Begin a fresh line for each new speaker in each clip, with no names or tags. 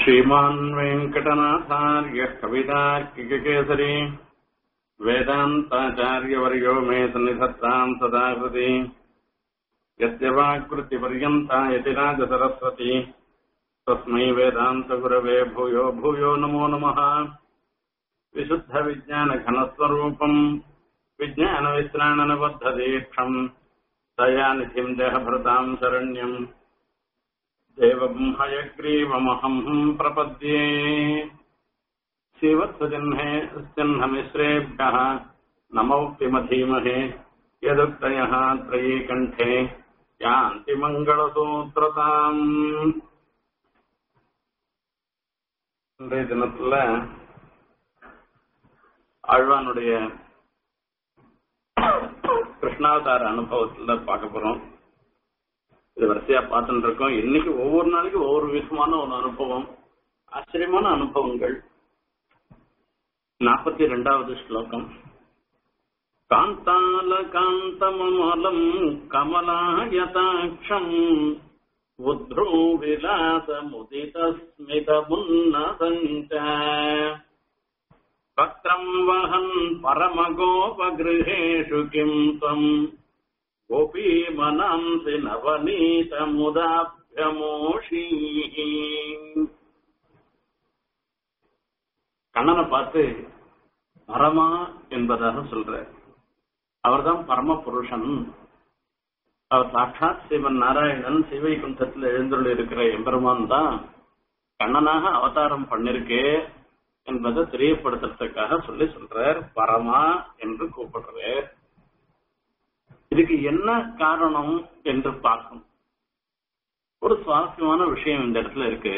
श्रीमान् वेङ्कटनाथार्यः कवितार्किककेसरी वेदान्ताचार्यवर्यो मे सन्निधत्ताम् सदा कृति यस्य वाक्कृतिपर्यन्ता यतिराजसरस्वती तस्मै वेदान्तगुरवे भूयो भूयो नमो नमः विशुद्धविज्ञानघनस्वरूपम् विज्ञानविश्राणनबद्धदीक्षम् दयानिधिम् देहभृताम् शरण्यम् देवम् हयग्रीवमहम् प्रपद्ये श्रीवत्सजह्ने स्यह्नमिश्रेभ्यः नमौक्तिमधीमहे यदुक्तयः त्रयी कण्ठे यान्ति மங்களசூத்திரதாம் இன்றைய தினத்துல ஆழ்வானுடைய கிருஷ்ணாவதார அனுபவத்துல பார்க்க போறோம் இது வரிசையா பார்த்துட்டு இருக்கோம் இன்னைக்கு ஒவ்வொரு நாளைக்கு ஒவ்வொரு விதமான ஒரு அனுபவம் ஆச்சரியமான அனுபவங்கள் நாற்பத்தி ரெண்டாவது ஸ்லோகம் காந்தால காந்தமலம் கமலாயதாட்சம் உத்ரூவிலாசமுதிதஸ்மிதமுன்னதஞ்ச பக்ரம் வஹன் பரமகோபகிருஹேஷு கிம் தம் गोपीमनांसि நவநீதமுதாபியமோஷி கண்ணனை பார்த்து பரமா என்பதாக சொல்ற அவர்தான் பரம புருஷன் அவர் சாட்சாத் சிவன் நாராயணன் சிவை குண்டத்தில் எழுந்துள்ள இருக்கிற எம்பெருமான் தான் கண்ணனாக அவதாரம் பண்ணிருக்கே என்பதை தெரியப்படுத்துறதுக்காக சொல்லி சொல்றார் பரமா என்று கூப்பிடுறார் இதுக்கு என்ன காரணம் என்று பார்க்கும் ஒரு சுவாரஸ்யமான விஷயம் இந்த இடத்துல இருக்கு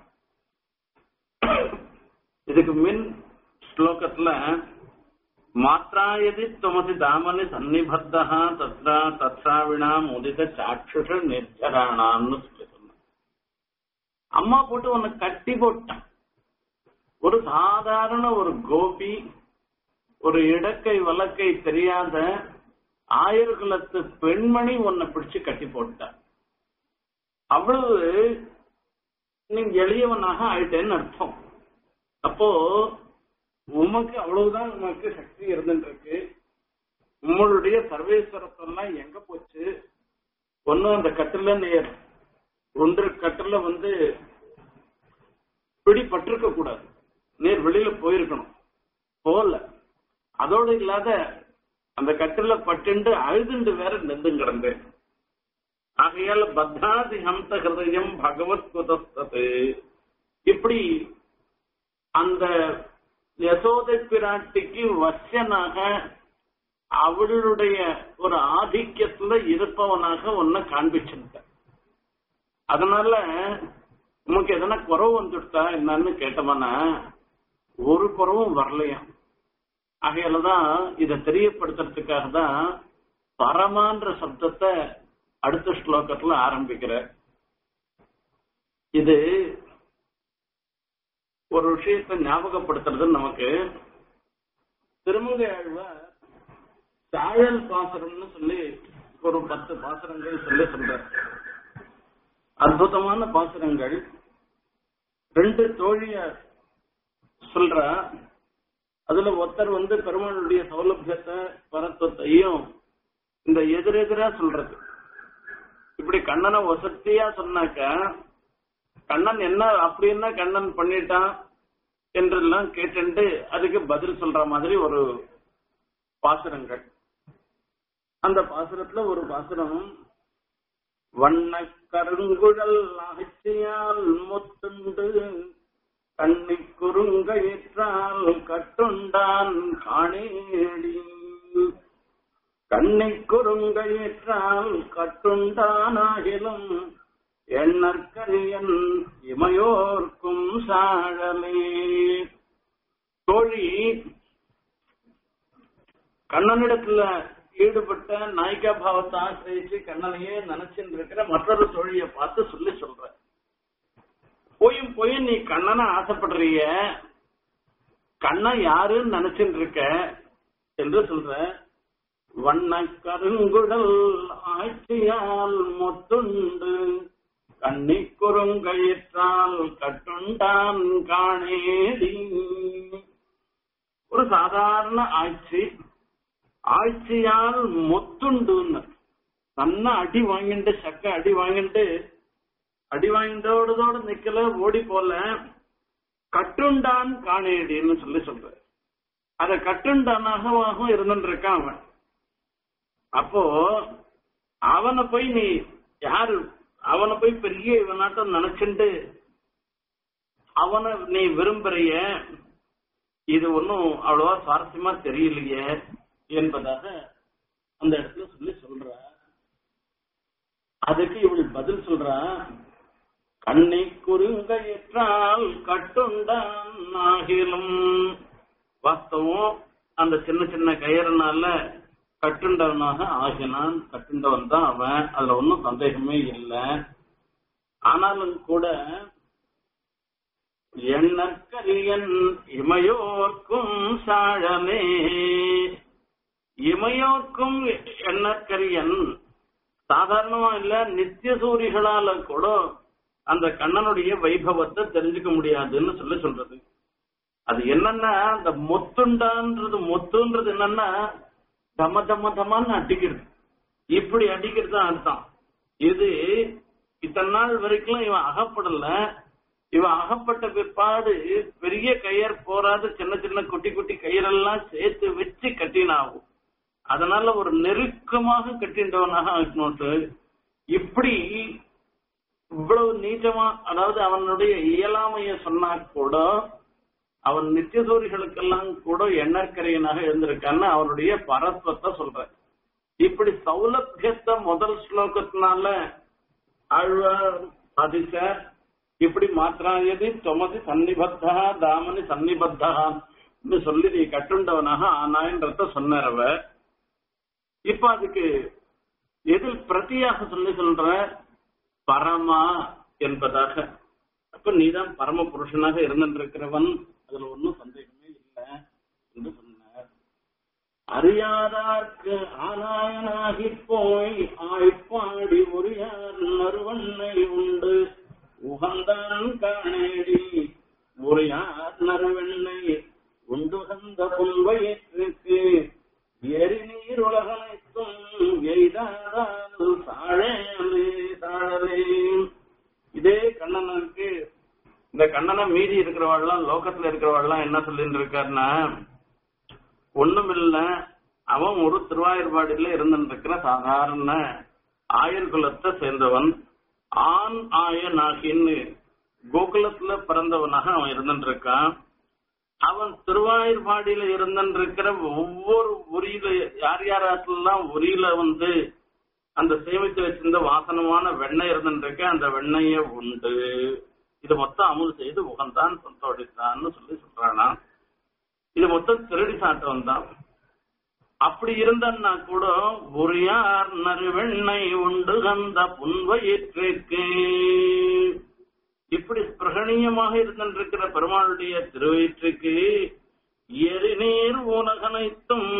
இதுக்கு மின் ஸ்லோகத்துல மாத்ராயதி துமசி தாமனி சன்னிபத்தா தத்ரா தத்ராவினா முதித சாட்சுஷ நிர்ஜரானான்னு சொல்லி சொன்ன அம்மா போட்டு உன்னை கட்டி போட்டான் ஒரு சாதாரண ஒரு கோபி ஒரு இடக்கை வழக்கை தெரியாத ஆயிரகுலத்து பெண்மணி உன்னை பிடிச்சு கட்டி போட்ட அவ்வளவு நீ எளியவனாக ஆயிட்டேன்னு அர்த்தம் அப்போ உமக்கு அவ்வளவுதான் உமக்கு சக்தி இருந்துட்டு இருக்கு உங்களுடைய சர்வேஸ்வரத்தெல்லாம் எங்க போச்சு ஒன்னும் அந்த கட்டுல நேர் ஒன்று கட்டுல வந்து பிடிபட்டிருக்க கூடாது நேர் வெளியில போயிருக்கணும் போல அதோடு இல்லாத அந்த கட்டில பட்டுண்டு அழுதுண்டு வேற நெந்து கிடந்தேன் ஆகையால பத்தாதி ஹம்ச ஹிருதயம் பகவத் குதஸ்தது இப்படி அந்த யசோதை பிராட்டிக்கு வசியனாக அவளுடைய ஒரு ஆதிக்கத்துல இருப்பவனாக உன்னை காண்பிச்சுட்ட அதனால உனக்கு எதனா குறவு வந்துட்டா என்னன்னு கேட்டவனா ஒரு குறவும் வரலையாம் ஆகையாலதான் இதை தெரியப்படுத்துறதுக்காக தான் பரமான்ற சப்தத்தை அடுத்த ஸ்லோகத்துல ஆரம்பிக்கிற இது ஒரு விஷயத்தை ஞாபகப்படுத்துறது நமக்கு திருமங்கை ஆழ்வார் சாழல் பாசரம்னு சொல்லி ஒரு பத்து பாசரங்கள் சொல்லி சொல்ற அற்புதமான பாசரங்கள் ரெண்டு தோழிய சொல்ற அதுல ஒருத்தர் வந்து பெருமாளுடைய சௌலபியத்தை பரத்துவத்தையும் இந்த எதிரெதிரா சொல்றது இப்படி கண்ணனை வசதியா சொன்னாக்க கண்ணன் என்ன அப்படி என்ன கண்ணன் பண்ணிட்டான் என்றெல்லாம் கேட்டு அதுக்கு பதில் சொல்ற மாதிரி ஒரு பாசுரங்கள் அந்த பாசுரத்துல ஒரு பாசுரம் வண்ண கருங்குழல் ஆட்சியால் முத்துண்டு கண்ணி குறுங்கயிற்றால் கட்டுண்டான் காணேடி கண்ணி குறுங்கயிற்றால் கட்டுண்டானாகிலும் எண்ணற்கரியன் இமையோர்க்கும் சாழலே தோழி கண்ணனிடத்துல ஈடுபட்ட நாயிகா பாவத்தை ஆசிரியிச்சு கண்ணனையே நினைச்சுட்டு இருக்கிற மற்றொரு தோழியை பார்த்து சொல்லி சொல்ற போயும் போய் நீ கண்ணனை ஆசைப்படுறிய கண்ணன் யாருன்னு நினைச்சுட்டு இருக்க என்று சொல்ற வண்ண கருங்குடல் ஆட்சியால் மொத்துண்டு கண்ணி குறுங்கயிற்றால் கட்டுண்டான் காணேடி ஒரு சாதாரண ஆட்சி ஆட்சியால் மொத்துண்டுன்னு நன்னா அடி வாங்கிட்டு சக்க அடி வாங்கிட்டு அடி வாங்கிட்டோடதோட நிக்கல ஓடி போல கட்டுண்டான் காணேடின்னு சொல்லி சொல்ற அத கட்டுண்டானாகவும் இருந்துட்டு இருக்கான் அவன் அப்போ அவனை போய் நீ யாரு அவனை போய் பெரிய இவனாட்டம் நினைச்சுண்டு அவனை நீ விரும்புறிய இது ஒன்னும் அவ்வளவா சுவாரஸ்யமா தெரியலையே என்பதாக அந்த இடத்துல சொல்லி சொல்ற அதுக்கு இவள் பதில் சொல்றா கண்ணை குறுங்கையிற்றால் கட்டுண்டான் ஆகிலும் வாஸ்தவம் அந்த சின்ன சின்ன கயிறுனால கட்டுண்டவனாக ஆகினான் கட்டுண்டவன் தான் அவன் அதுல ஒன்றும் சந்தேகமே இல்லை ஆனாலும் கூட எண்ணற்கரியன் இமையோர்க்கும் சாழமே இமையோர்க்கும் எண்ணற்கரியன் சாதாரணமா இல்ல நித்திய சூரிகளால கூட அந்த கண்ணனுடைய வைபவத்தை தெரிஞ்சுக்க முடியாதுன்னு சொல்லி சொல்றது அது என்னன்னா அந்த மொத்துண்டான்றது மொத்துன்றது என்னன்னா தம தம தமான்னு அடிக்கிறது இப்படி அடிக்கிறது தான் அர்த்தம் இது இத்தனை நாள் வரைக்கும் இவன் அகப்படல இவன் அகப்பட்ட பிற்பாடு பெரிய கயிறு போராது சின்ன சின்ன குட்டி குட்டி கயிறெல்லாம் சேர்த்து வச்சு கட்டினாகும் அதனால ஒரு நெருக்கமாக கட்டின்றவனாக ஆக்கணும்ட்டு இப்படி இவ்வளவு நீச்சமா அதாவது அவனுடைய இயலாமைய சொன்னா கூட அவன் நித்தியசூரிகளுக்கெல்லாம் கூட எண்ணற்கரையனாக இருந்திருக்கான்னு அவனுடைய பரத்வத்தை சொல்ற இப்படி சௌலபியத்தை முதல் ஸ்லோகத்தினால ஆழ்வார் சாதிச்ச இப்படி மாத்திராயதி தொமதி சன்னிபத்தா தாமனி சன்னிபத்தா சொல்லி நீ கட்டுண்டவனாக ஆனாயின்றத சொன்னவ இப்ப அதுக்கு எதில் பிரதியாக சொல்லி சொல்ற பரமா என்பதாக அப்ப நீதான் பரம புருஷனாக இருந்திருக்கிறவன் அதுல ஒன்னும் சந்தேகமே இல்லை என்று சொன்னார் அறியாதார்க்கு ஆனாயனாகி போய் ஆய்ப்பாடி உரியார் நறுவண்ணை உண்டு உகந்தான் காணேடி உரியார் நறுவெண்ணை உண்டுகந்த புல்வயிற்றுக்கு எரிநீர் உலகனைத்தும் எய்தாதால் சாழலே சாழலே இதே கண்ணனுக்கு இந்த கண்ணனை மீறி இருக்கிறவாள்லாம் லோகத்துல இருக்கிறவாள்லாம் என்ன சொல்லிட்டு இருக்காருன்னா ஒண்ணுமில்ல அவன் ஒரு திருவாயூர்பாடியில இருந்துட்டு இருக்கிற சாதாரண ஆயர் குலத்தை சேர்ந்தவன் ஆண் ஆயனாகின்னு கோகுலத்துல பிறந்தவனாக அவன் இருந்துட்டு இருக்கான் அவன் திருவாயூர்பாடியில இருந்துட்டு இருக்கிற ஒவ்வொரு உரியில யார் யாராட்டெல்லாம் உரியில வந்து அந்த சேமித்து வச்சிருந்த வாசனமான வெண்ணெய் இருந்துட்டு அந்த வெண்ணெய உண்டு இது மொத்தம் அமுல் செய்து உகந்தான் சந்தோடித்தான்னு சொல்லி சொல்றானா இது மொத்தம் திருடி சாட்டவன் தான் அப்படி இருந்தன்னா கூட உரியார் நறுவெண்ணை உண்டு கந்த புன்வயிற்றுக்கு இப்படி பிரகணியமாக இருந்திருக்கிற பெருமாளுடைய திருவயிற்றுக்கு எரிநீர் உலகனைத்தும்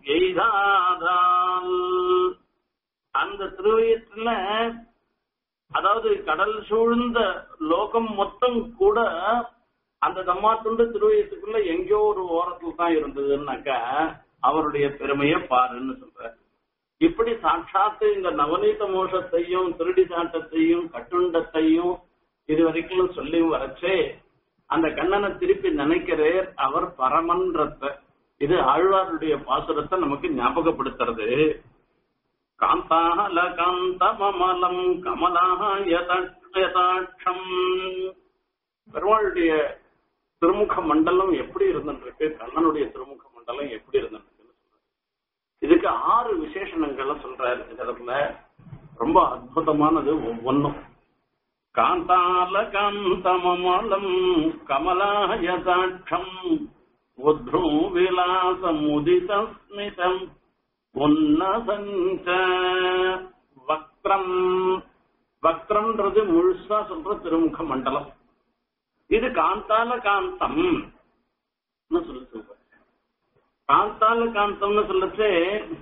எய்தாதால் அந்த திருவயிற்றுல அதாவது கடல் சூழ்ந்த லோகம் மொத்தம் கூட அந்த தம்மாத்துண்டு திருவயத்துக்குள்ள எங்கேயோ ஒரு ஓரத்துல தான் இருந்ததுன்னாக்கா அவருடைய பெருமையை பாருன்னு சொல்ற இப்படி சாட்சாத்து இந்த நவநீத மோஷத்தையும் திருடி சாட்டத்தையும் கட்டுண்டத்தையும் இது வரைக்கும் சொல்லி வரச்சே அந்த கண்ணனை திருப்பி நினைக்கிறேர் அவர் பரமன்றத்த இது ஆழ்வாருடைய பாசுரத்தை நமக்கு ஞாபகப்படுத்துறது காந்தால காந்தமலம் கமலாக யதாட்சம் பெருமாளுடைய திருமுக மண்டலம் எப்படி இருந்துருக்கு கண்ணனுடைய திருமுக மண்டலம் எப்படி இருந்துருக்கு இதுக்கு ஆறு விசேஷணங்களை சொல்றாரு இந்த இடத்துல ரொம்ப அற்புதமானது ஒவ்வொன்றும் காந்தால காந்தமலம் கமலாயதாட்சம் உத்ரு விலாசம் உதிதஸ்மிதம் உன்னசஞ்ச வக்ரம் வக்ரம்ன்றது முழுசா சொல்ற திருமுக மண்டலம் இது காந்தால காந்தம் சொல்லி சொல்ற காந்தால காந்தம்னு சொல்லச்சு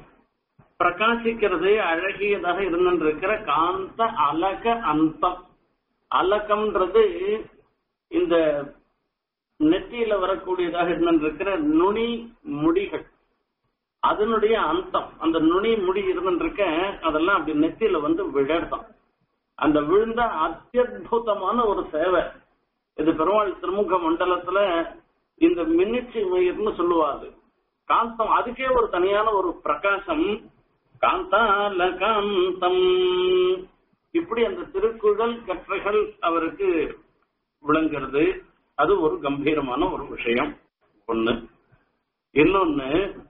பிரகாசிக்கிறது அழகியதாக இருந்திருக்கிற காந்த அலக அந்தம் அலக்கம்ன்றது இந்த நெத்தியில வரக்கூடியதாக இருந்திருக்கிற நுனி முடிகள் அதனுடைய அந்தம் அந்த நுனி முடி இருந்துருக்க அதெல்லாம் அப்படி நெத்தியில வந்து விழர்தான் அந்த விழுந்த அத்தியுதமான ஒரு சேவை இது பெருமாள் திருமுக மண்டலத்துல இந்த மின்னிச்சு மயிர்னு சொல்லுவாரு காந்தம் அதுக்கே ஒரு தனியான ஒரு பிரகாசம் காந்தால காந்தம் இப்படி அந்த திருக்குழல் கற்றைகள் அவருக்கு விளங்குறது அது ஒரு கம்பீரமான ஒரு விஷயம் ஒண்ணு இன்னொன்னு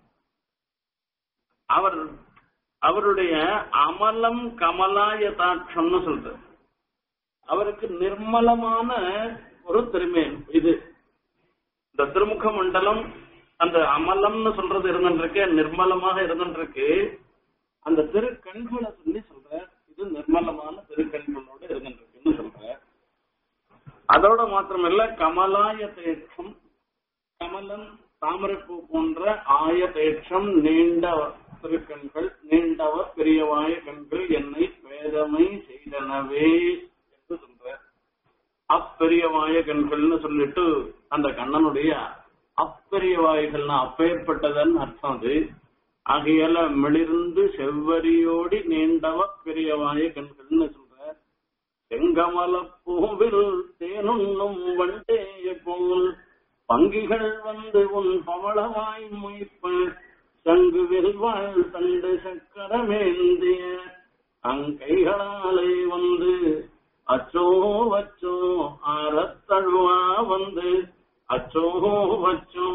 அவர் அவருடைய அமலம் கமலாயதாட்சம்னு சொல்றார் அவருக்கு நிர்மலமான ஒரு திருமேன் இது இந்த திருமுக மண்டலம் அந்த அமலம்னு சொல்றது இருந்துருக்கு நிர்மலமாக இருந்துருக்கு அந்த திருக்கண்களை சொல்லி சொல்ற இது நிர்மலமான திருக்கண்களோட இருந்துருக்குன்னு சொல்ற அதோட மாத்திரமல்ல கமலாய தேட்சம் கமலம் தாமரைப்பூ போன்ற ஆய தேட்சம் நீண்ட திருக்கண்கள் நீண்டவ பெரியவாய கண்கள் என்னை வேதமை செய்தனவே என்று சொல்ற அப்பெரியவாய கண்கள்னு சொல்லிட்டு அந்த கண்ணனுடைய அப்பெரிய வாய்கள்னா அப்பேற்பட்டதன் அர்த்தம் அது ஆகையால மிளிர்ந்து செவ்வரியோடி நீண்டவ பெரியவாய கண்கள்னு சொல்ற செங்கமல பூவில் தேனுண்ணும் வண்டே போல் பங்கிகள் வந்து உன் பவளவாய் மொய்ப்ப சங்குவில் வாழ் தண்டு சக்கரமேந்திய அங்கைகளாலே வந்து அச்சோ வச்சோ ஆரத்தழுவா வந்து அச்சோ வச்சோ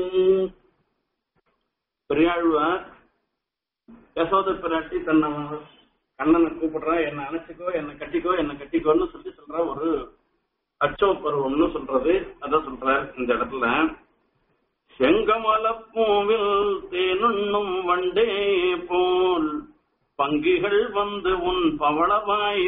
பெரியாழ்வார் யசோத பிராட்டி தன்னை கண்ணனை கூப்பிடுறா என்ன அணைச்சிக்கோ என்ன கட்டிக்கோ என்ன கட்டிக்கோன்னு சொல்லி சொல்ற ஒரு அச்சோ பருவம்னு சொல்றது அத சொல்றார் இந்த இடத்துல செங்கமல பூவில் தேனுண்ணும் வண்டே போல் பங்கிகள் வந்து உன் பவளவாய்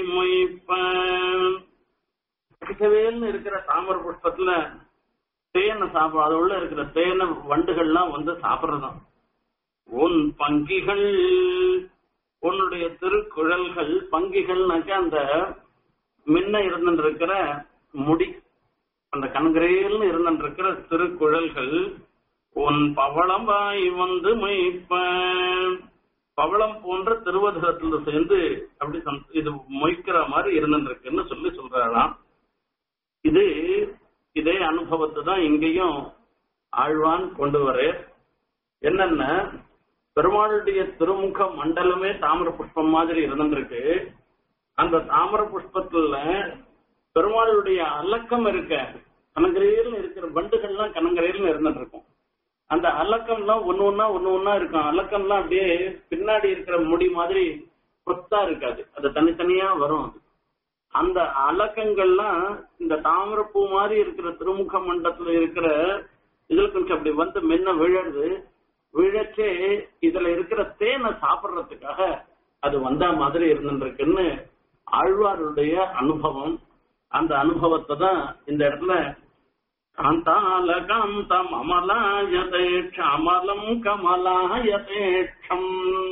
மொய்ப்பேல்னு இருக்கிற தாமர புஷ்பத்துல தேனை சாப்பிட அது உள்ள இருக்கிற தேனை வண்டுகள்லாம் வந்து சாப்பிடுறதாம் உன் பங்கிகள் உன்னுடைய திருக்குழல்கள் பங்கிகள்னாக்க அந்த முன்ன இருந்துருக்கிற முடி அந்த கண்கிரேல்னு இருந்துருக்கிற திருக்குழல்கள் உன் பவளமாய் வந்து மொய்ப்ப பவளம் போன்ற திருவதகத்துல சேர்ந்து அப்படி சம்- இது மொய்க்கிற மாதிரி இருந்துருக்குன்னு சொல்லி சொல்றாராம் இது இதே அனுபவத்தை தான் இங்கேயும் ஆழ்வான் கொண்டு வர என்னன்னா பெருமாளுடைய திருமுக மண்டலமே தாமிர புஷ்பம் மாதிரி இருந்துருக்கு அந்த தாமிர புஷ்பத்துல பெருமாளுடைய அலக்கம் இருக்க கனங்கரையில் இருக்கிற வண்டுகள்லாம் கனங்கரையில் இருந்துட்டு இருக்கும் அந்த அலக்கம்லாம் ஒண்ணு ஒண்ணா ஒண்ணு ஒண்ணா இருக்கும் அலக்கம்லாம் அப்படியே பின்னாடி இருக்கிற முடி மாதிரி கொத்தா இருக்காது அது தனித்தனியா வரும் அது அந்த அலக்கங்கள்லாம் இந்த தாமிரப்பூ மாதிரி இருக்கிற திருமுக மண்டலத்துல இருக்கிற இதுல கொஞ்சம் அப்படி வந்து மென்ன விழறது விழச்சே இதுல இருக்கிற தேனை சாப்பிடுறதுக்காக அது வந்த மாதிரி இருந்துருக்குன்னு ஆழ்வாருடைய அனுபவம் அந்த அனுபவத்தை தான் இந்த இடத்துல காந்தால காந்தம் அமலாயதேட்ச அமலம் கமலாயதேட்சம்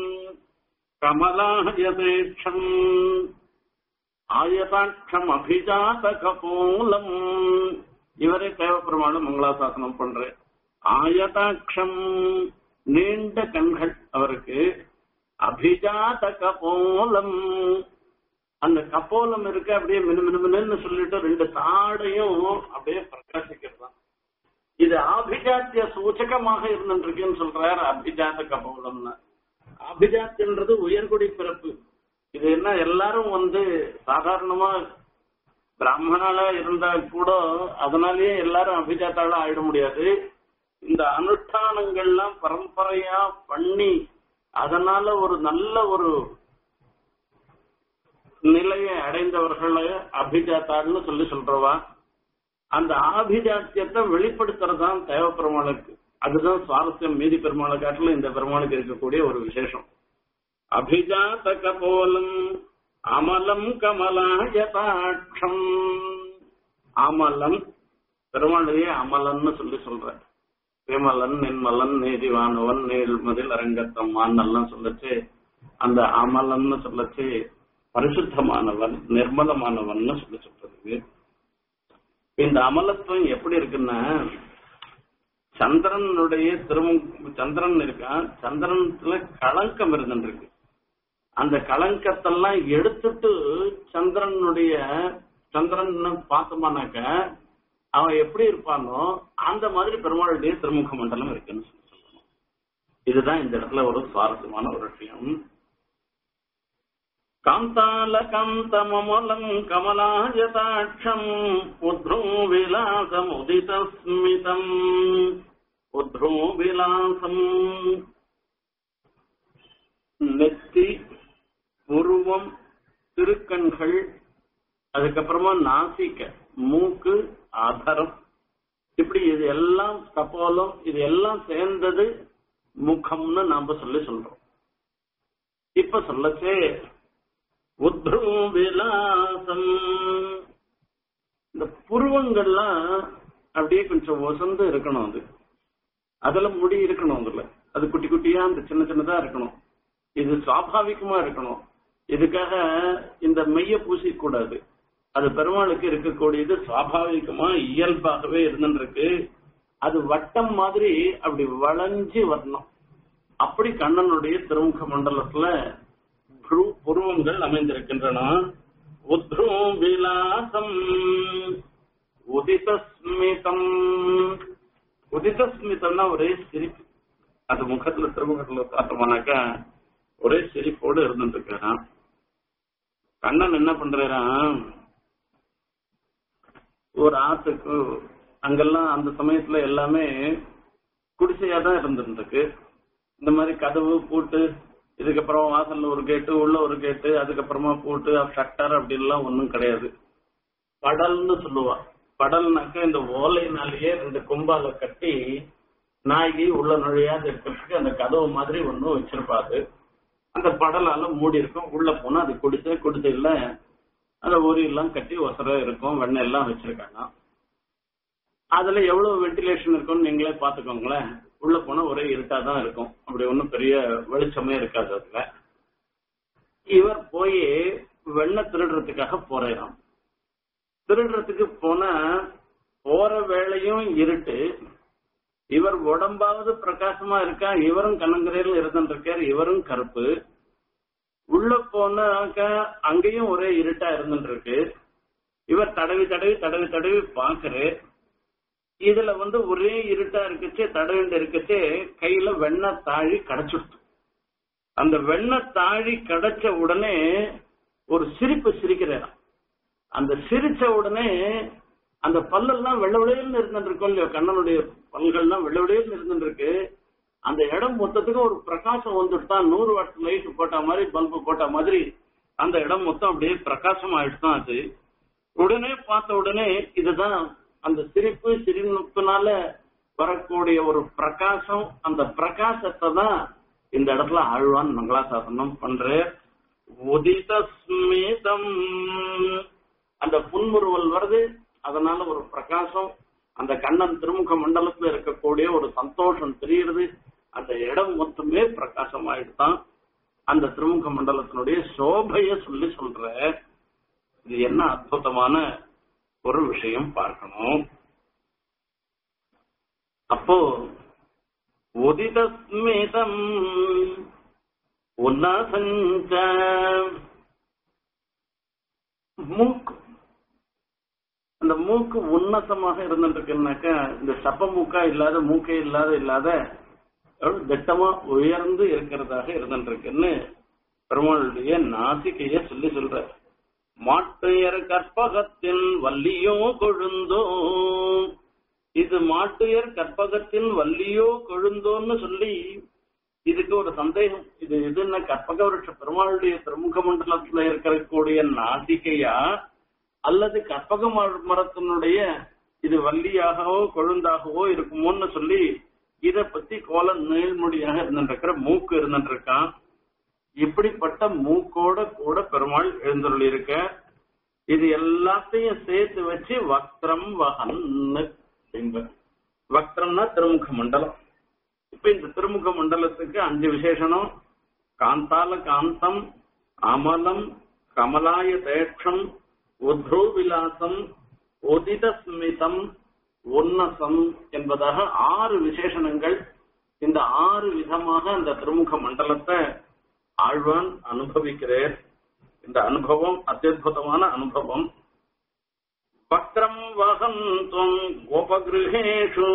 கமலாயதேட்சம் ஆயதாட்சம் அபிஜாத கபோலம் இவரே தேவப்பெருமாளும் மங்களாசாசனம் பண்ற ஆயதாட்சம் நீண்ட கண்கள் அவருக்கு அபிஜாத கபோலம் அந்த கப்போலம் இருக்கு அப்படியே மினு மினு மினுன்னு சொல்லிட்டு ரெண்டு தாடையும் அப்படியே பிரகாசிக்கிறதாம் இது ஆபிஜாத்திய சூச்சகமாக இருந்துருக்குன்னு சொல்றாரு அபிஜாத கபோலம்னு அபிஜாத்தின்றது உயர்குடி பிறப்பு இது என்ன எல்லாரும் வந்து சாதாரணமா பிராமணால இருந்தா கூட அதனாலயே எல்லாரும் அபிஜாத்தால ஆயிட முடியாது இந்த அனுஷ்டானங்கள்லாம் பரம்பரையா பண்ணி அதனால ஒரு நல்ல ஒரு நிலையை அடைந்தவர்களை அபிஜாத்தான்னு சொல்லி சொல்றவா அந்த ஆபிஜாத்தியத்தை வெளிப்படுத்துறதுதான் தேவ பெருமாளுக்கு அதுதான் சுவாரஸ்யம் மீதி பெருமாளை காட்டிலும் இந்த பெருமாளுக்கு இருக்கக்கூடிய ஒரு விசேஷம் அபிஜாத கபோலம் அமலம் கமலாயதாட்சம் அமலம் பெருமாளையே அமலன்னு சொல்லி சொல்ற விமலன் நின்மலன் நீதிவானவன் நீள்மதில் அரங்கத்தம்மான் எல்லாம் சொல்லச்சு அந்த அமலன்னு சொல்லச்சு பரிசுத்தமானவன் நிர்மலமானவன் சொல்லி சொல்றது இந்த அமலத்துவம் எப்படி இருக்குன்னா சந்திரனுடைய திருமு சந்திரன் இருக்கான் சந்திரன்ல களங்கம் இருந்துருக்கு அந்த களங்கத்தெல்லாம் எடுத்துட்டு சந்திரனுடைய சந்திரன் பார்த்தோமானாக்க அவன் எப்படி இருப்பானோ அந்த மாதிரி பெருமாளுடைய திருமுக மண்டலம் இருக்குன்னு சொல்லி சொல்லணும் இதுதான் இந்த இடத்துல ஒரு சுவாரஸ்யமான ஒரு விஷயம் காந்தால காந்தமலம் கமலாயதாட்சம் உத்ரூ விலாசம் உதிதஸ்மிதம் உத்ரூ விலாசம் நெத்தி உருவம் திருக்கண்கள் அதுக்கப்புறமா நாசிக்க மூக்கு ஆதாரம் இப்படி இது எல்லாம் கப்போலம் இது எல்லாம் சேர்ந்தது முகம்னு நாம சொல்லி சொல்றோம் இப்ப சொல்லச்சே உத்ரு விலாசம் இந்த புருவங்கள்லாம் அப்படியே கொஞ்சம் ஒசந்து இருக்கணும் அது அதுல முடி இருக்கணும் அதுல அது குட்டி குட்டியா அந்த சின்ன சின்னதா இருக்கணும் இது சுவாபாவிகமா இருக்கணும் இதுக்காக இந்த மெய்ய பூசிக்க கூடாது அது பெருமாளுக்கு இருக்கக்கூடியது சுவாபாவிகமா இயல்பாகவே இருந்துருக்கு அது வட்டம் மாதிரி அப்படி வளைஞ்சு வரணும் அப்படி கண்ணனுடைய திருமுக மண்டலத்துல புரு- புருவங்கள் அமைந்திருக்கின்றன உத்ரு விலாசம் உதிதஸ்மிதம் உதிதஸ்மிதம்னா ஒரே சிரிப்பு அது முகத்துல திருமுகத்துல பார்த்தோம்னாக்கா ஒரே சிரிப்போடு இருந்துட்டு இருக்காராம் கண்ணன் என்ன பண்றாராம் ஒரு ஆத்துக்கு அங்கெல்லாம் அந்த சமயத்துல எல்லாமே குடிசையா தான் இருந்துருக்கு இந்த மாதிரி கதவு பூட்டு இதுக்கப்புறம் வாசல்ல ஒரு கேட்டு உள்ள ஒரு கேட்டு அதுக்கப்புறமா பூட்டு ஷட்டர் அப்படின்லாம் ஒண்ணும் கிடையாது படல்னு சொல்லுவா படல்னாக்க இந்த ஓலைனாலேயே ரெண்டு கொம்பால கட்டி நாய்க்கு உள்ள நுழையாது இருக்கிறதுக்கு அந்த கதவு மாதிரி ஒண்ணும் வச்சிருப்பாரு அந்த படலால மூடி இருக்கும் உள்ள போனா அது குடிசை குடிசையில அந்த உரி எல்லாம் கட்டி ஒசர இருக்கும் வெண்ணெய் எல்லாம் வச்சிருக்காங்க அதுல எவ்வளவு வென்டிலேஷன் இருக்கும்னு நீங்களே பாத்துக்கோங்களேன் உள்ள போனா ஒரே இருட்டா தான் இருக்கும் அப்படி ஒண்ணும் பெரிய வெளிச்சமே இருக்காது அதுல இவர் போய் வெண்ணெய் திருடுறதுக்காக போறாராம் திருடுறதுக்கு போனா போற வேளையும் இருட்டு இவர் உடம்பாவது பிரகாசமா இருக்கா இவரும் கண்ணங்கரையில் இருந்துருக்கார் இவரும் கருப்பு உள்ள போனாக்க அங்கேயும் ஒரே இருட்டா இருந்துருக்கு இவர் தடவி தடவி தடவி தடவி பாக்குறாரு இதுல வந்து ஒரே இருட்டா இருக்குச்சு தடவிண்டு இருக்குச்சு கையில வெண்ணெய் தாழி கிடைச்சிடுச்சு அந்த வெண்ணெய் தாழி கிடைச்ச உடனே ஒரு சிரிப்பு சிரிக்கிறாராம் அந்த சிரிச்ச உடனே அந்த பல்லெல்லாம் வெள்ள விளையல்னு இருந்துருக்கோம் இல்லையோ கண்ணனுடைய பல்கள்லாம் வெள்ள விளையல்னு இருந்துருக்கு அந்த இடம் மொத்தத்துக்கும் ஒரு பிரகாசம் வந்துட்டான் நூறு வாட் லைட் போட்ட மாதிரி பல்பு போட்ட மாதிரி அந்த இடம் மொத்தம் அப்படியே பிரகாசம் ஆயிடுதான் அது உடனே பார்த்த உடனே இதுதான் அந்த சிரிப்பு சிரிப்புனால வரக்கூடிய ஒரு பிரகாசம் அந்த பிரகாசத்தை தான் இந்த இடத்துல ஆழ்வான் மங்களாசாசனம் பண்ற உதித ஸ்மிதம் அந்த புன்முறுவல் வருது அதனால ஒரு பிரகாசம் அந்த கண்ணன் திருமுக மண்டலத்துல இருக்கக்கூடிய ஒரு சந்தோஷம் தெரியுது அந்த இடம் மொத்தமே பிரகாசம் ஆயிடுதான் அந்த திருமுக மண்டலத்தினுடைய சோபைய சொல்லி சொல்ற இது என்ன அற்புதமான ஒரு விஷயம் பார்க்கணும் அப்போ உதித ஸ்மிதம் உல்லாசஞ்ச மூக்கு அந்த மூக்கு உன்னதமாக இருந்துருக்குனாக்கா இந்த சப்ப மூக்கா இல்லாத மூக்கே இல்லாத இல்லாத எவ்வளவு திட்டமா உயர்ந்து இருக்கிறதாக இருந்துருக்குன்னு பெருமாளுடைய நாசிகைய சொல்லி சொல்ற மாட்டுயர் கற்பகத்தின் வள்ளியோ கொழுந்தோ இது மாட்டுயர் கற்பகத்தின் வள்ளியோ கொழுந்தோன்னு சொல்லி இதுக்கு ஒரு சந்தேகம் இது எதுன்னா கற்பக விருட்ச பெருமாளுடைய திருமுக மண்டலத்துல இருக்கக்கூடிய நாசிகையா அல்லது கற்பக மர- மரத்தினுடைய இது வள்ளியாகவோ கொழுந்தாகவோ இருக்குமோன்னு சொல்லி இத பத்தி கோல நீள்மொழியாக இருந்துருக்கிற மூக்கு இருந்துருக்கான் இப்படிப்பட்ட மூக்கோட கூட பெருமாள் எழுந்தருளி இருக்க இது எல்லாத்தையும் சேர்த்து வச்சு வக்திரம் வகன்னு என்பது வக்திரம்னா திருமுக மண்டலம் இப்ப இந்த திருமுக மண்டலத்துக்கு அஞ்சு விசேஷனம் காந்தால காந்தம் அமலம் கமலாய தேட்சம் உத்ரூவிலாசம் உதிதஸ்மிதம் உன்னசம் என்பதாக ஆறு விசேஷணங்கள் இந்த ஆறு விதமாக அந்த திருமுக மண்டலத்தை ஆழ்வான் அனுபவிக்கிறேன் இந்த அனுபவம் அத்தியுதமான அனுபவம் வக்ரம் வகந்துவம் கோபகிருஹேஷு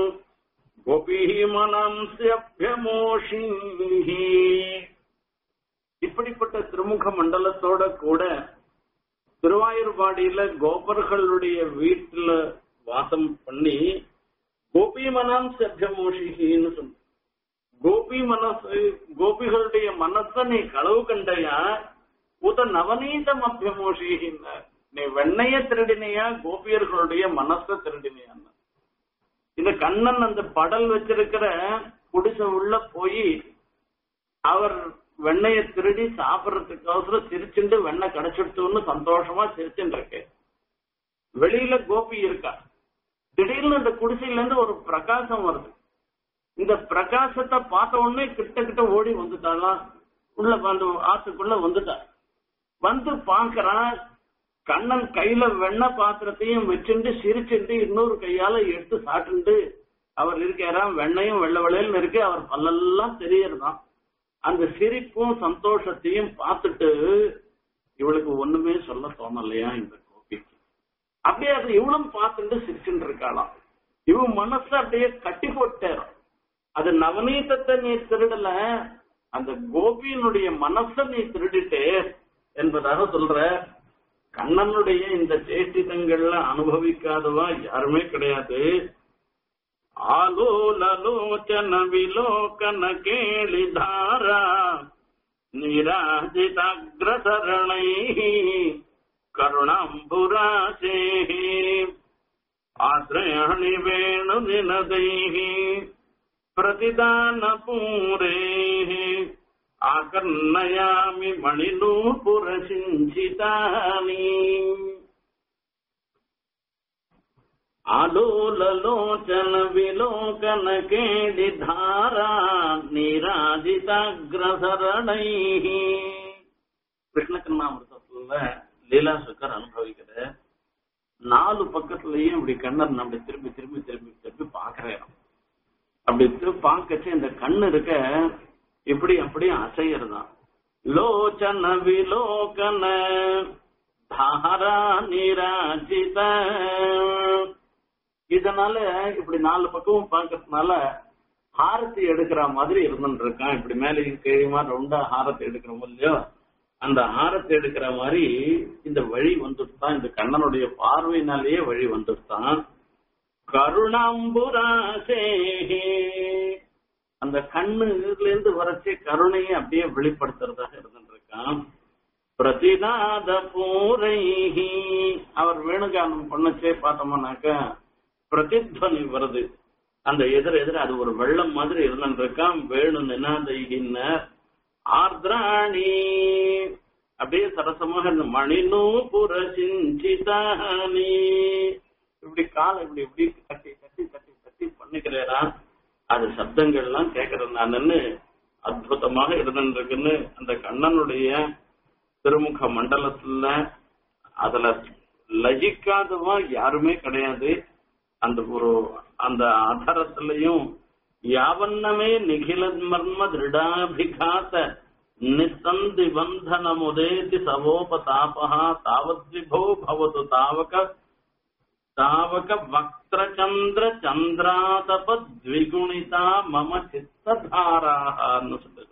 கோபீமனம்சியபியமோஷி இப்படிப்பட்ட திருமுக மண்டலத்தோட கூட திருவாயூர்பாடியில கோபர்களுடைய வீட்டுல வாசம் பண்ணி கோபிமனாம் சத்தியமோஷின்னு சொன்ன கோபி மனசு கோபிகளுடைய மனச நீ களவு கண்டையா உத நவநீதம் அபியமோஷின்னு நீ வெண்ணைய திருடினையா கோபியர்களுடைய மனச திருடினையா இந்த கண்ணன் அந்த படல் வச்சிருக்கிற குடிசை உள்ள போய் அவர் வெண்ணைய திருடி சாப்பிடறதுக்கோசரம் சிரிச்சுண்டு வெண்ணெய் கிடைச்சிடுத்துன்னு சந்தோஷமா சிரிச்சுட்டு இருக்கு வெளியில கோபி இருக்கா திடீர்னு இந்த குடிசையில இருந்து ஒரு பிரகாசம் வருது இந்த பிரகாசத்தை பார்த்த உடனே கிட்ட கிட்ட ஓடி வந்துட்டாலாம் உள்ள வந்து ஆத்துக்குள்ள வந்துட்டா வந்து பாக்குறான் கண்ணன் கையில வெண்ணெய் பாத்திரத்தையும் வச்சுண்டு சிரிச்சுண்டு இன்னொரு கையால எடுத்து சாப்பிட்டு அவர் இருக்கிறான் வெண்ணையும் வெள்ளை வெள்ளையில இருக்கு அவர் பல்லெல்லாம் தெரியறதான் அந்த சிரிப்பும் சந்தோஷத்தையும் பார்த்துட்டு இவளுக்கு ஒண்ணுமே சொல்ல தோணலையா இந்த கோபிக்கு அப்படியே அதை இவளும் பார்த்துட்டு சிரிச்சுட்டு இருக்காளாம் இவன் மனசு அப்படியே கட்டி போட்டாராம் அது நவநீதத்தை நீ திருடல அந்த கோபியினுடைய மனச நீ திருடிட்டு என்பதாக சொல்ற கண்ணனுடைய இந்த சேஷ்டிதங்கள்ல அனுபவிக்காதவா யாருமே கிடையாது ಆಲೋಲಲೋಚನ ವಿಲೋಕನ ಕೇಳಿದಾರ ನಿರಾಜಿತಾಗ್ರಸರಣೈ ಕರುಣಾಂಬುರಾಶೇ ಆಶ್ರಯಣಿ ವೇಣು ನಿನದೈ ಪ್ರತಿದಾನ ಪೂರೇ ಆಕರ್ಣಯಾಮಿ ಮಣಿನೂಪುರ ಸಿಂಚಿತಾನಿ ಆಲೋಲಲೋಚನ ವಿಲೋಕನ ಕೇಳಿ ಧಾರಾ நீராஜிதாகிரசரணை கிருஷ்ணகர்ணாமிரதத்துல லீலா சுக்கர் அனுபவிக்கிற நாலு பக்கத்துலயும் இப்படி கண்ணன் அப்படி திரும்பி திரும்பி திரும்பி திரும்பி பாக்குறேன் அப்படி திரும்பி பார்க்கச்சு இந்த கண்ணு இருக்க இப்படி அப்படியே அசையறதான் லோச்சன விலோகன தாரா நிராஜித இதனால இப்படி நாலு பக்கமும் பார்க்கறதுனால ஹாரத்தி எடுக்கிற மாதிரி இருந்துட்டு இருக்கான் இப்படி மேலேயும் கீழமா ரெண்டா ஹாரத்தை எடுக்கிறோம் இல்லையோ அந்த ஹாரத்தை எடுக்கிற மாதிரி இந்த வழி வந்துட்டான் இந்த கண்ணனுடைய பார்வையினாலேயே வழி வந்துட்டான் கருணாம்புராசே அந்த கண்ணுல இருந்து வரச்சே கருணையை அப்படியே வெளிப்படுத்துறதாக இருந்துட்டு இருக்கான் பிரதிநாத பூரைஹி அவர் வேணுகானம் பண்ணச்சே பார்த்தோம்னாக்க பிரதித்வனி வருது அந்த எதிர எதிர அது ஒரு வெள்ளம் மாதிரி இருந்துருக்கான் வேணு நினாதைகின்ன ஆர்திராணி அப்படியே சரசமாக இந்த மணினூ புரசிஞ்சிதானி இப்படி காலை இப்படி இப்படி தட்டி தட்டி தட்டி தட்டி பண்ணிக்கிறேனா அது சப்தங்கள் எல்லாம் கேட்கறது நானுன்னு அற்புதமாக இருந்துருக்குன்னு அந்த கண்ணனுடைய திருமுக மண்டலத்துல அதுல லஜிக்காதவா யாருமே கிடையாது அந்த ஒரு அந்த ஆதாரத்திலையும் யாவன்னமே நிகில மர்ம திருடாபிகாத நிசந்தி பந்தனமுதேதி சவோபதாபா தாவத்விபோ பவது தாவக தாவக வக்திரச்சந்திர சந்திராதப த்விகுணிதா மம சித்ததாரான்னு சொல்லுது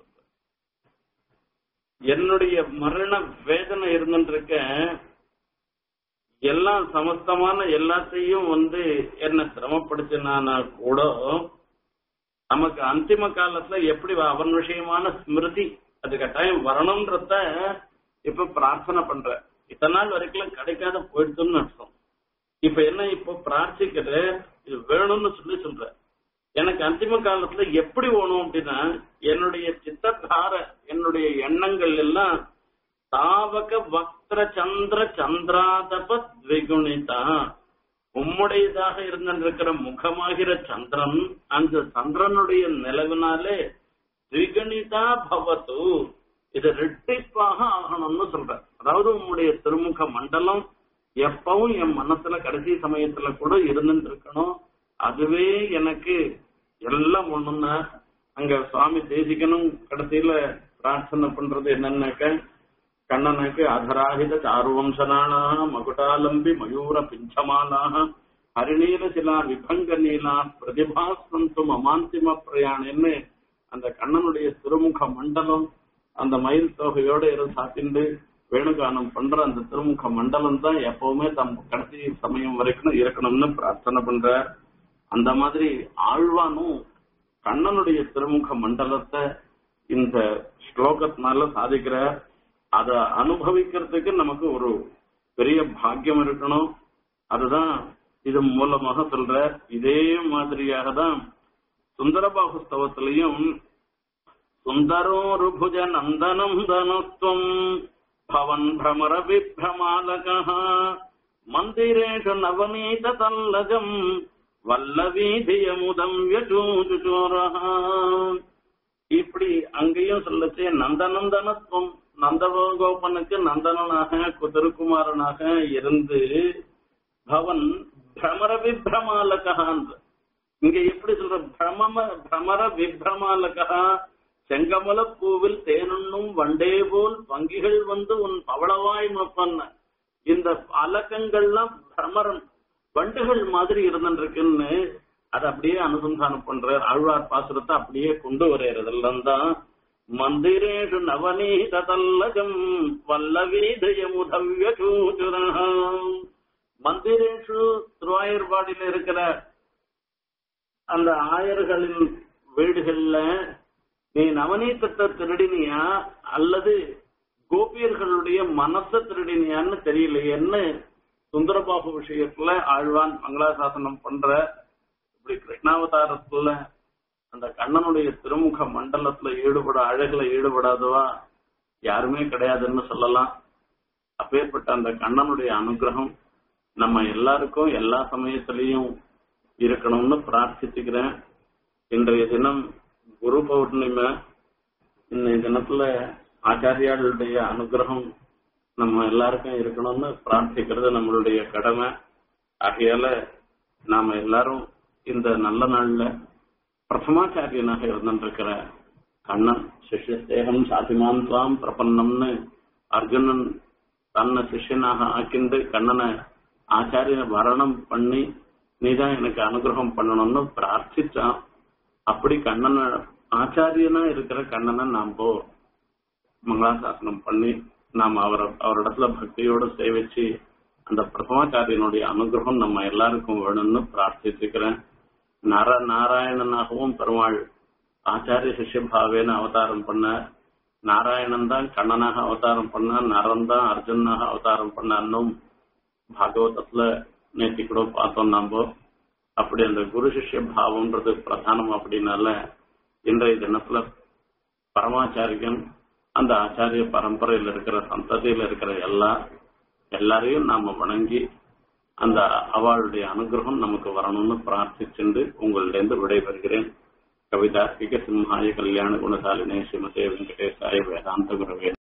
என்னுடைய மரண வேதனை இருந்துருக்க எல்லாம் சமஸ்தமான எல்லாத்தையும் வந்து என்ன சிரமப்படுத்தினானா கூட நமக்கு அந்திம காலத்துல எப்படி அவன் விஷயமான ஸ்மிருதி அது கட்டாயம் வரணும்ன்றத இப்ப பிரார்த்தனை பண்ற இத்தனை நாள் வரைக்கும் கிடைக்காத போயிடுதுன்னு அர்த்தம் இப்ப என்ன இப்போ பிரார்த்திக்கிற இது வேணும்னு சொல்லி சொல்ற எனக்கு அந்திம காலத்துல எப்படி வேணும் அப்படின்னா என்னுடைய சித்தத்தார என்னுடைய எண்ணங்கள் எல்லாம் தாவக வக்திர சந்திர சந்திராதப த்விகுணிதா உம்முடையதாக இருந்திருக்கிற முகமாகிற சந்திரன் அந்த சந்திரனுடைய நிலவினாலே த்விகுணிதா பவத்து இது ரெட்டிப்பாக ஆகணும்னு சொல்ற அதாவது உங்களுடைய திருமுக மண்டலம் எப்பவும் என் மனசுல கடைசி சமயத்துல கூட இருந்துட்டு இருக்கணும் அதுவே எனக்கு எல்லாம் ஒண்ணுன்னா அங்க சுவாமி தேசிகனும் கடைசியில பிரார்த்தனை பண்றது என்னன்னாக்க கண்ணனுக்கு அதராகித சாருவம்சனானாக மகுடாலம்பி மயூர பிஞ்சமானாக ஹரிநீல சிலா விபங்க நீலா பிரதிபாசந்து மமாந்திம பிரயாணன்னு அந்த கண்ணனுடைய திருமுக மண்டலம் அந்த மயில் தொகையோட இருந்து சாத்திண்டு வேணுகானம் பண்ற அந்த திருமுக மண்டலம் தான் எப்பவுமே தம் கடைசி சமயம் வரைக்கும் இருக்கணும்னு பிரார்த்தனை பண்ற அந்த மாதிரி ஆழ்வானும் கண்ணனுடைய திருமுக மண்டலத்தை இந்த ஸ்லோகத்தினால சாதிக்கிற அத அனுபவிக்கிறதுக்கு நமக்கு ஒரு பெரிய பாக்கியம் இருக்கணும் அதுதான் இது மூலமாக சொல்ற இதே மாதிரியாக தான் சுந்தரபாகு ஸ்தவத்திலையும் சுந்தரோருபுஜ நந்தனம் தனஸ்துவம் பவன் பிரமர விப்ரமாலக மந்திரேஷு நவநீத தல்லஜம் வல்லவீதியமுதம் யஜூஜுச்சோரஹ இப்படி அங்கேயும் சொல்லச்சே நந்தநந்தனத்துவம் நந்தகோபனுக்கு நந்தனனாக குதிருக்குமாரனாக இருந்து பவன் பிரமர விப்ரமாலகான் இங்க எப்படி சொல்ற பிரமம பிரமர விப்ரமாலகா செங்கமல பூவில் தேனுண்ணும் வண்டே போல் வங்கிகள் வந்து உன் பவளவாய் மப்பன்ன இந்த அலக்கங்கள்லாம் பிரமரம் வண்டுகள் மாதிரி இருந்துருக்குன்னு அதை அப்படியே அனுசந்தானம் பண்றார் ஆழ்வார் பாசுரத்தை அப்படியே கொண்டு வரையறதெல்லாம் தான் மந்திரேஷு நவநீத தல்லகம் வல்லவீதயமுதவ்ய மந்திரேஷு திருவாயூர்பாடியில் இருக்கிற அந்த ஆயர்களின் வீடுகள்ல நீ நவநீதத்தை திருடினியா அல்லது கோபியர்களுடைய மனசை திருடினியான்னு தெரியலையேன்னு சுந்தரபாபு விஷயத்துல ஆழ்வான் மங்களாசாசனம் பண்ற இப்படி கிருஷ்ணாவதாரத்துல அந்த கண்ணனுடைய திருமுக மண்டலத்துல ஈடுபட அழகுல ஈடுபடாதவா யாருமே கிடையாதுன்னு சொல்லலாம் அப்பேற்பட்ட அந்த கண்ணனுடைய அனுகிரகம் நம்ம எல்லாருக்கும் எல்லா சமயத்திலையும் இருக்கணும்னு பிரார்த்திச்சுக்கிறேன் இன்றைய தினம் குரு பௌர்ணிமை இன்னைய தினத்துல ஆச்சாரியாளுடைய அனுகிரகம் நம்ம எல்லாருக்கும் இருக்கணும்னு பிரார்த்திக்கிறது நம்மளுடைய கடமை ஆகையால நாம எல்லாரும் இந்த நல்ல நாள்ல பிரதமாச்சாரியனாக இருந்திருக்கிற கண்ணன் சிஷ்யஸ்தேகம் சாதிமான் துவாம் பிரபன்னம்னு அர்ஜுனன் தன்னை சிஷ்யனாக ஆக்கிண்டு கண்ணனை ஆச்சாரிய வரணம் பண்ணி நீதான் எனக்கு அனுகிரகம் பண்ணணும்னு பிரார்த்திச்சான் அப்படி கண்ணனை ஆச்சாரியனா இருக்கிற கண்ணனை நாம் போ மங்களாசாசனம் பண்ணி நாம் அவர் அவரிடத்துல பக்தியோட சேவிச்சு அந்த பிரதமாச்சாரியனுடைய அனுகிரகம் நம்ம எல்லாருக்கும் வேணும்னு பிரார்த்திச்சுக்கிறேன் நர நாராயணனாகவும் பெருமாள் ஆச்சாரிய சிஷ்யபாவேன்னு அவதாரம் பண்ணார் நாராயணன் தான் கண்ணனாக அவதாரம் பண்ணார் நரன் தான் அர்ஜுனாக அவதாரம் பண்ணார்னும் பாகவதத்துல நேற்று கூட பார்த்தோம் நாம அப்படி அந்த குரு சிஷ்ய பாவம்ன்றது பிரதானம் அப்படின்னால இன்றைய தினத்துல பரமாச்சாரியன் அந்த ஆச்சாரிய பரம்பரையில் இருக்கிற சந்ததியில இருக்கிற எல்லா எல்லாரையும் நாம வணங்கி அந்த அவளுடைய அனுகிரகம் நமக்கு வரணும்னு பிரார்த்திச்சுண்டு உங்களிடம் விடைபெறுகிறேன் கவிதார்க்கிக சிம்ஹாய கல்யாண குணசாலினே ஸ்ரீமதே வெங்கடேசாய வேதாந்த குரவே